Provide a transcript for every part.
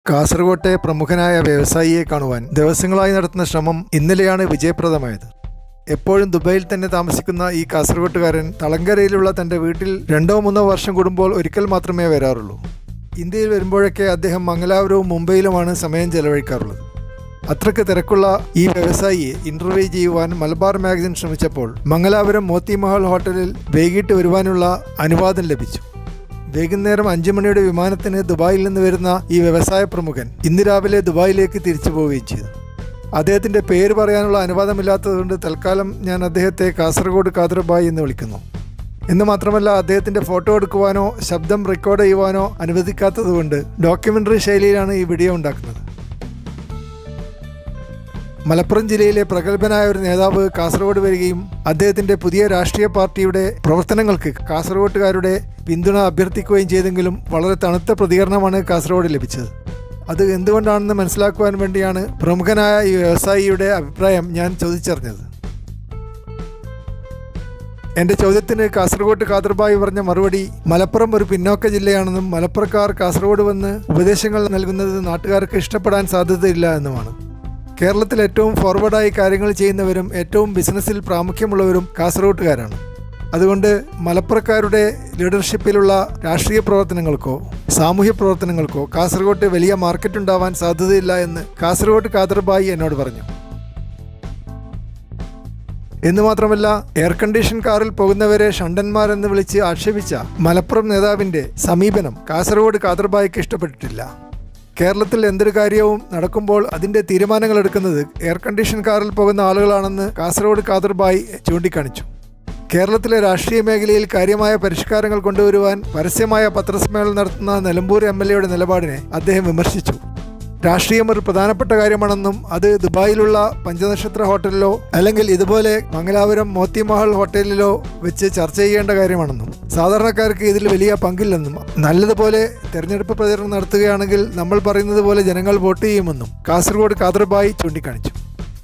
കാസർകോട്ടെ പ്രമുഖനായ വ്യവസായിയെ കാണുവാൻ ദിവസങ്ങളായി നടത്തുന്ന ശ്രമം ഇന്നലെയാണ് വിജയപ്രദമായത് എപ്പോഴും ദുബൈയിൽ തന്നെ താമസിക്കുന്ന ഈ കാസർഗോട്ടുകാരൻ തളങ്കരയിലുള്ള തൻ്റെ വീട്ടിൽ രണ്ടോ മൂന്നോ വർഷം കൂടുമ്പോൾ ഒരിക്കൽ മാത്രമേ വരാറുള്ളൂ ഇന്ത്യയിൽ വരുമ്പോഴൊക്കെ അദ്ദേഹം മംഗലാപുരവും മുംബൈയിലുമാണ് സമയം ചെലവഴിക്കാറുള്ളത് അത്രയ്ക്ക് തിരക്കുള്ള ഈ വ്യവസായിയെ ഇന്റർവ്യൂ ചെയ്യുവാൻ മലബാർ മാഗസിൻ ശ്രമിച്ചപ്പോൾ മംഗലാപുരം മോത്തിമഹൽ ഹോട്ടലിൽ വൈകിട്ട് വരുവാനുള്ള അനുവാദം ലഭിച്ചു വൈകുന്നേരം അഞ്ചു മണിയുടെ വിമാനത്തിന് ദുബായിൽ നിന്ന് വരുന്ന ഈ വ്യവസായ പ്രമുഖൻ ഇന്ന് രാവിലെ ദുബായിലേക്ക് തിരിച്ചു പോവുകയും ചെയ്തു അദ്ദേഹത്തിൻ്റെ പേര് പറയാനുള്ള അനുവാദമില്ലാത്തതുകൊണ്ട് തൽക്കാലം ഞാൻ അദ്ദേഹത്തെ കാസർഗോഡ് കാദർബായി എന്ന് വിളിക്കുന്നു എന്ന് മാത്രമല്ല അദ്ദേഹത്തിൻ്റെ ഫോട്ടോ എടുക്കുവാനോ ശബ്ദം റെക്കോർഡ് ചെയ്യുവാനോ അനുവദിക്കാത്തതുകൊണ്ട് ഡോക്യുമെൻ്ററി ശൈലിയിലാണ് ഈ വീഡിയോ ഉണ്ടാക്കുന്നത് മലപ്പുറം ജില്ലയിലെ പ്രഗത്ഭനായ ഒരു നേതാവ് കാസർഗോഡ് വരികയും അദ്ദേഹത്തിൻ്റെ പുതിയ രാഷ്ട്രീയ പാർട്ടിയുടെ പ്രവർത്തനങ്ങൾക്ക് കാസർഗോട്ടുകാരുടെ പിന്തുണ അഭ്യർത്ഥിക്കുകയും ചെയ്തെങ്കിലും വളരെ തണുത്ത പ്രതികരണമാണ് കാസർഗോഡ് ലഭിച്ചത് അത് എന്തുകൊണ്ടാണെന്ന് മനസ്സിലാക്കുവാൻ വേണ്ടിയാണ് പ്രമുഖനായ ഈ വ്യവസായിയുടെ അഭിപ്രായം ഞാൻ ചോദിച്ചറിഞ്ഞത് എന്റെ ചോദ്യത്തിന് കാസർഗോഡ് കാദർബായി പറഞ്ഞ മറുപടി മലപ്പുറം ഒരു പിന്നോക്ക ജില്ലയാണെന്നും മലപ്പുറക്കാർ കാസർഗോഡ് വന്ന് ഉപദേശങ്ങൾ നൽകുന്നത് നാട്ടുകാർക്ക് ഇഷ്ടപ്പെടാൻ സാധ്യതയില്ല എന്നുമാണ് കേരളത്തിൽ ഏറ്റവും ഫോർവേഡായി കാര്യങ്ങൾ ചെയ്യുന്നവരും ഏറ്റവും ബിസിനസ്സിൽ പ്രാമുഖ്യമുള്ളവരും കാസർഗോട്ടുകാരാണ് അതുകൊണ്ട് മലപ്പുറക്കാരുടെ ലീഡർഷിപ്പിലുള്ള രാഷ്ട്രീയ പ്രവർത്തനങ്ങൾക്കോ സാമൂഹ്യ പ്രവർത്തനങ്ങൾക്കോ കാസർഗോട്ട് വലിയ മാർക്കറ്റ് ഉണ്ടാവാൻ സാധ്യതയില്ല എന്ന് കാസർഗോഡ് കാദർബായി എന്നോട് പറഞ്ഞു എന്ന് മാത്രമല്ല എയർ കണ്ടീഷൻ കാറിൽ പോകുന്നവരെ ഷണ്ടന്മാരെന്ന് വിളിച്ച് ആക്ഷേപിച്ച മലപ്പുറം നേതാവിന്റെ സമീപനം കാസർഗോഡ് കാദർബായിക്ക് ഇഷ്ടപ്പെട്ടിട്ടില്ല കേരളത്തിൽ എന്തൊരു കാര്യവും നടക്കുമ്പോൾ അതിന്റെ തീരുമാനങ്ങൾ എടുക്കുന്നത് എയർ കണ്ടീഷൻ കാറിൽ പോകുന്ന ആളുകളാണെന്ന് കാസർഗോഡ് കാദർബായി ചൂണ്ടിക്കാണിച്ചു കേരളത്തിലെ രാഷ്ട്രീയ മേഖലയിൽ കാര്യമായ പരിഷ്കാരങ്ങൾ കൊണ്ടുവരുവാൻ പരസ്യമായ പത്രസമ്മേളനം നടത്തുന്ന നിലമ്പൂർ എം എൽ എയുടെ നിലപാടിനെ അദ്ദേഹം വിമർശിച്ചു രാഷ്ട്രീയം ഒരു പ്രധാനപ്പെട്ട കാര്യമാണെന്നും അത് ദുബായിലുള്ള പഞ്ചനക്ഷത്ര ഹോട്ടലിലോ അല്ലെങ്കിൽ ഇതുപോലെ മംഗലാപുരം മോത്തിമഹൽ ഹോട്ടലിലോ വെച്ച് ചർച്ച ചെയ്യേണ്ട കാര്യമാണെന്നും സാധാരണക്കാർക്ക് ഇതിൽ വലിയ പങ്കില്ലെന്നും നല്ലതുപോലെ തെരഞ്ഞെടുപ്പ് പ്രചരണം നടത്തുകയാണെങ്കിൽ നമ്മൾ പറയുന്നത് പോലെ ജനങ്ങൾ വോട്ട് ചെയ്യുമെന്നും കാസർഗോഡ് കാദർബായി ചൂണ്ടിക്കാണിച്ചു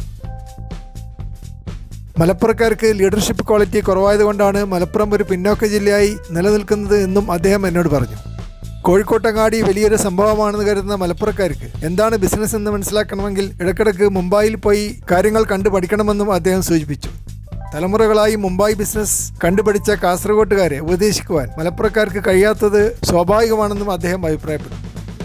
മലപ്പുറക്കാർക്ക് ലീഡർഷിപ്പ് ക്വാളിറ്റി കുറവായതുകൊണ്ടാണ് മലപ്പുറം ഒരു പിന്നോക്ക ജില്ലയായി നിലനിൽക്കുന്നത് എന്നും അദ്ദേഹം എന്നോട് പറഞ്ഞു കോഴിക്കോട്ടങ്ങാടി വലിയൊരു സംഭവമാണെന്ന് കരുതുന്ന മലപ്പുറക്കാർക്ക് എന്താണ് ബിസിനസ് എന്ന് മനസ്സിലാക്കണമെങ്കിൽ ഇടയ്ക്കിടയ്ക്ക് മുംബൈയിൽ പോയി കാര്യങ്ങൾ കണ്ടു പഠിക്കണമെന്നും അദ്ദേഹം സൂചിപ്പിച്ചു തലമുറകളായി മുംബൈ ബിസിനസ് കണ്ടുപഠിച്ച കാസർഗോട്ടുകാരെ ഉപദേശിക്കുവാൻ മലപ്പുറക്കാർക്ക് കഴിയാത്തത് സ്വാഭാവികമാണെന്നും അദ്ദേഹം അഭിപ്രായപ്പെട്ടു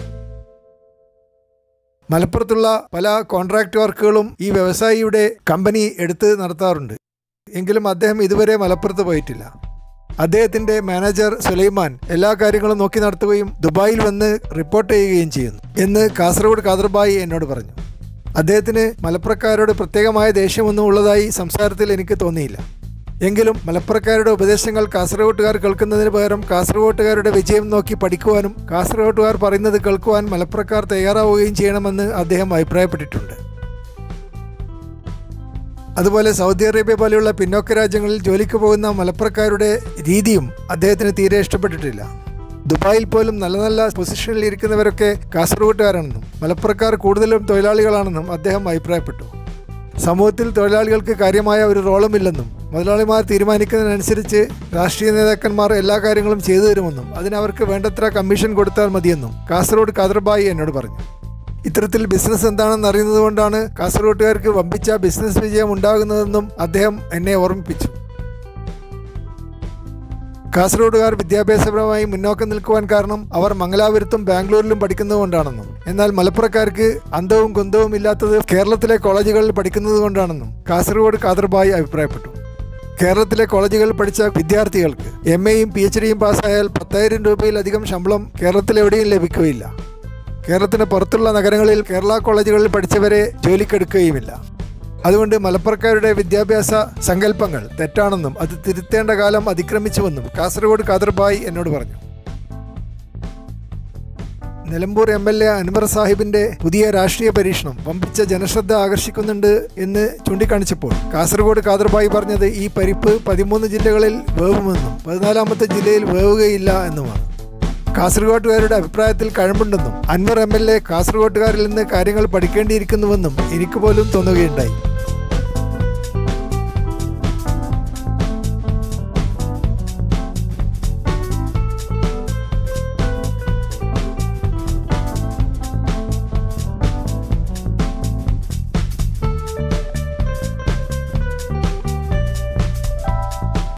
മലപ്പുറത്തുള്ള പല കോൺട്രാക്ട് വർക്കുകളും ഈ വ്യവസായിയുടെ കമ്പനി എടുത്ത് നടത്താറുണ്ട് എങ്കിലും അദ്ദേഹം ഇതുവരെ മലപ്പുറത്ത് പോയിട്ടില്ല അദ്ദേഹത്തിന്റെ മാനേജർ സുലൈമാൻ എല്ലാ കാര്യങ്ങളും നോക്കി നടത്തുകയും ദുബായിൽ വന്ന് റിപ്പോർട്ട് ചെയ്യുകയും ചെയ്യുന്നു എന്ന് കാസർഗോഡ് കാദർബായി എന്നോട് പറഞ്ഞു അദ്ദേഹത്തിന് മലപ്പുറക്കാരോട് പ്രത്യേകമായ ദേഷ്യമൊന്നും ഉള്ളതായി സംസാരത്തിൽ എനിക്ക് തോന്നിയില്ല എങ്കിലും മലപ്പുറക്കാരുടെ ഉപദേശങ്ങൾ കാസർഗോട്ടുകാർ കേൾക്കുന്നതിന് പകരം കാസർഗോട്ടുകാരുടെ വിജയം നോക്കി പഠിക്കുവാനും കാസർഗോട്ടുകാർ പറയുന്നത് കേൾക്കുവാൻ മലപ്പുറക്കാർ തയ്യാറാവുകയും ചെയ്യണമെന്ന് അദ്ദേഹം അഭിപ്രായപ്പെട്ടിട്ടുണ്ട് അതുപോലെ സൗദി അറേബ്യ പോലെയുള്ള പിന്നോക്ക രാജ്യങ്ങളിൽ ജോലിക്ക് പോകുന്ന മലപ്പുറക്കാരുടെ രീതിയും അദ്ദേഹത്തിന് തീരെ ഇഷ്ടപ്പെട്ടിട്ടില്ല ദുബായിൽ പോലും നല്ല നല്ല പൊസിഷനിൽ ഇരിക്കുന്നവരൊക്കെ കാസർഗോട്ടുകാരാണെന്നും മലപ്പുറക്കാർ കൂടുതലും തൊഴിലാളികളാണെന്നും അദ്ദേഹം അഭിപ്രായപ്പെട്ടു സമൂഹത്തിൽ തൊഴിലാളികൾക്ക് കാര്യമായ ഒരു റോളുമില്ലെന്നും മുതലാളിമാർ തീരുമാനിക്കുന്നതിനനുസരിച്ച് രാഷ്ട്രീയ നേതാക്കന്മാർ എല്ലാ കാര്യങ്ങളും ചെയ്തു തരുമെന്നും അതിനവർക്ക് വേണ്ടത്ര കമ്മീഷൻ കൊടുത്താൽ മതിയെന്നും കാസർഗോഡ് കാദർബായി എന്നോട് പറഞ്ഞു ഇത്തരത്തിൽ ബിസിനസ് എന്താണെന്ന് അറിയുന്നത് കൊണ്ടാണ് കാസർഗോട്ടുകാർക്ക് വമ്പിച്ച ബിസിനസ് വിജയം ഉണ്ടാകുന്നതെന്നും അദ്ദേഹം എന്നെ ഓർമ്മിപ്പിച്ചു കാസർഗോഡുകാർ വിദ്യാഭ്യാസപരമായി മുന്നോക്കം നിൽക്കുവാൻ കാരണം അവർ മംഗലാപുരത്തും ബാംഗ്ലൂരിലും പഠിക്കുന്നതുകൊണ്ടാണെന്നും എന്നാൽ മലപ്പുറക്കാർക്ക് അന്തവും കുന്തവും ഇല്ലാത്തത് കേരളത്തിലെ കോളേജുകളിൽ പഠിക്കുന്നത് കൊണ്ടാണെന്നും കാസർഗോഡ് കാദർബായി അഭിപ്രായപ്പെട്ടു കേരളത്തിലെ കോളേജുകളിൽ പഠിച്ച വിദ്യാർത്ഥികൾക്ക് എം എയും പി എച്ച് ഡിയും പാസ്സായാൽ പത്തായിരം രൂപയിലധികം ശമ്പളം കേരളത്തിലെവിടെയും ലഭിക്കുകയില്ല കേരളത്തിന് പുറത്തുള്ള നഗരങ്ങളിൽ കേരള കോളേജുകളിൽ പഠിച്ചവരെ ജോലിക്കെടുക്കുകയുമില്ല അതുകൊണ്ട് മലപ്പുറക്കാരുടെ വിദ്യാഭ്യാസ സങ്കല്പങ്ങൾ തെറ്റാണെന്നും അത് തിരുത്തേണ്ട കാലം അതിക്രമിച്ചുവെന്നും കാസർഗോഡ് കാദർബായി എന്നോട് പറഞ്ഞു Nilambur M L A Anvar സാഹിബിന്റെ പുതിയ രാഷ്ട്രീയ പരീക്ഷണം വമ്പിച്ച ജനശ്രദ്ധ ആകർഷിക്കുന്നുണ്ട് എന്ന് ചൂണ്ടിക്കാണിച്ചപ്പോൾ കാസർഗോഡ് കാദർബായി പറഞ്ഞത് ഈ പരിപ്പ് പതിമൂന്ന് ജില്ലകളിൽ വേവുമെന്നും പതിനാലാമത്തെ ജില്ലയിൽ വേവുകയില്ല എന്നുമാണ് കാസർഗോട്ടുകാരുടെ അഭിപ്രായത്തിൽ കഴമ്പുണ്ടെന്നും അൻവർ എം എൽ എ കാസർഗോട്ടുകാരിൽ നിന്ന് കാര്യങ്ങൾ പഠിക്കേണ്ടിയിരിക്കുന്നുവെന്നും എനിക്ക് പോലും തോന്നുകയുണ്ടായി